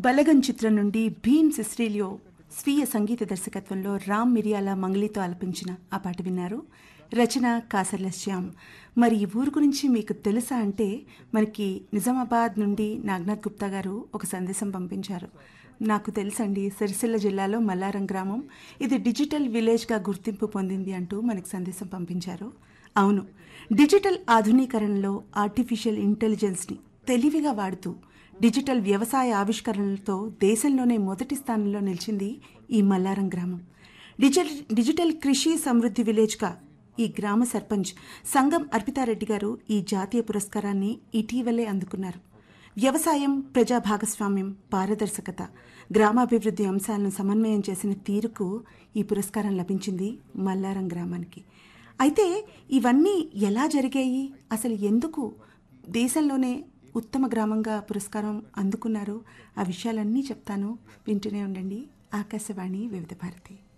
బలగన్ చిత్రం నుండి భీమ్ సిస్ట్రీలియో స్వీయ సంగీత దర్శకత్వంలో రామ్ మిరియాల మంగళితో ఆలపించిన ఆ పాట విన్నారు రచన కాసర్ల శ్యామ్ మరి ఈ ఊరు గురించి మీకు తెలుసా అంటే మనకి నిజామాబాద్ నుండి నాగనాథ్ గుప్తా గారు ఒక సందేశం పంపించారు నాకు తెలుసండి సిరిసిల్ల జిల్లాలో మల్లారం గ్రామం ఇది డిజిటల్ విలేజ్గా గుర్తింపు పొందింది అంటూ మనకి సందేశం పంపించారు అవును డిజిటల్ ఆధునీకరణలో ఆర్టిఫిషియల్ ఇంటెలిజెన్స్ని తెలివిగా వాడుతూ డిజిటల్ వ్యవసాయ ఆవిష్కరణలతో దేశంలోనే మొదటి స్థానంలో నిలిచింది ఈ మల్లారం గ్రామం డిజిటల్ డిజిటల్ కృషి సమృద్ధి విలేజ్గా ఈ గ్రామ సర్పంచ్ సంగం అర్పితారెడ్డి గారు ఈ జాతీయ పురస్కారాన్ని ఇటీవలే అందుకున్నారు వ్యవసాయం ప్రజా భాగస్వామ్యం పారదర్శకత గ్రామాభివృద్ధి అంశాలను సమన్వయం చేసిన తీరుకు ఈ పురస్కారం లభించింది మల్లారం గ్రామానికి అయితే ఇవన్నీ ఎలా జరిగాయి అసలు ఎందుకు దేశంలోనే ఉత్తమ గ్రామంగా పురస్కారం అందుకున్నారు ఆ విషయాలన్నీ చెప్తాను వింటూనే ఉండండి ఆకాశవాణి వివిధ భారతి